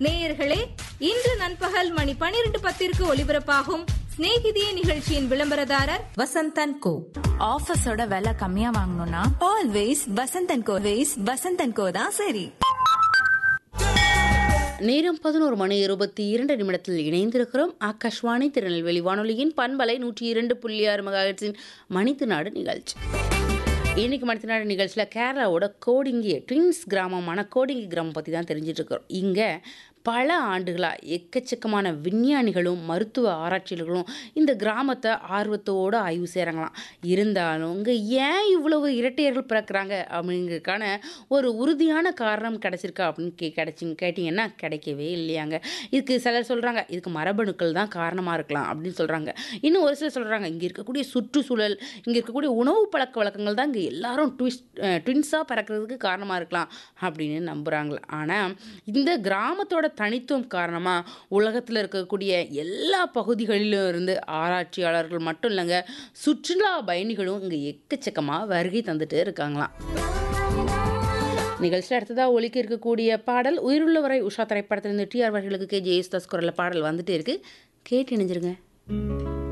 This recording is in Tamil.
நேயர்களே இன்று நண்பகல் மணி பனிரெண்டு பத்திற்கு ஒலிபரப்பாகும் சிநேகிதியே நிகழ்ச்சியின் விளம்பரதாரர் வசந்தன் கோ ஆஃபீஸோட விலை கம்மியா வாங்கணும்னா always Vasanth and co ways Vasanth and co தான் சரி நேரம் பதினோரு மணி இருபத்தி இரண்டு நிமிடத்தில் இணைந்திருக்கிறோம் ஆகாஷ்வாணி திருநெல்வேலி வானொலியின் பண்பலை நூற்றி இரண்டு புள்ளி ஆறு மெகாஹெட்ஸின் மணித்து நாடு நிகழ்ச்சி இன்னைக்கு மணித்து நாடு நிகழ்ச்சியில் கேரளாவோட கோடிங்கி ட்வின்ஸ் கிராமமான கோடிங்கி கிராமம் பற்றி தான் தெரிஞ்சிட்டு இருக்கிறோம் இங்கே பல ஆண்டுகளாக எக்கச்சக்கமான விஞ்ஞானிகளும் மருத்துவ ஆராய்ச்சியாளர்களும் இந்த கிராமத்தை ஆர்வத்தோடு ஆய்வு செய்கிறாங்களாம் இருந்தாலும் இங்கே ஏன் இவ்வளவு இரட்டையர்கள் பிறக்கிறாங்க அப்படிங்கிறதுக்கான ஒரு உறுதியான காரணம் கிடைச்சிருக்கா அப்படின்னு கே கிடைச்சி கேட்டிங்கன்னா கிடைக்கவே இல்லையாங்க இதுக்கு சிலர் சொல்கிறாங்க இதுக்கு மரபணுக்கள் தான் காரணமாக இருக்கலாம் அப்படின்னு சொல்கிறாங்க இன்னும் ஒரு சிலர் சொல்கிறாங்க இங்கே இருக்கக்கூடிய சுற்றுச்சூழல் இங்கே இருக்கக்கூடிய உணவு பழக்க வழக்கங்கள் தான் இங்கே எல்லாரும் ட்விஸ் ட்வின்ஸாக பிறக்கிறதுக்கு காரணமாக இருக்கலாம் அப்படின்னு நம்புகிறாங்களே ஆனால் இந்த கிராமத்தோட தனித்துவம் காரணமாக உலகத்தில் இருக்கக்கூடிய எல்லா பகுதிகளிலும் இருந்து ஆராய்ச்சியாளர்கள் மட்டும் இல்லைங்க சுற்றுலா பயணிகளும் இங்கே எக்கச்சக்கமாக வருகை தந்துட்டு இருக்காங்களாம் நிகழ்ச்சியில் அடுத்ததாக ஒலிக்க இருக்கக்கூடிய பாடல் உயிருள்ளவரை உஷா திரைப்படத்திலிருந்து டிஆர் அவர்களுக்கு கே ஜே யேசுதாஸ் குரலில் பாடல் வந்துட்டே இருக்கு கேட்டு இணைஞ்சிருங்க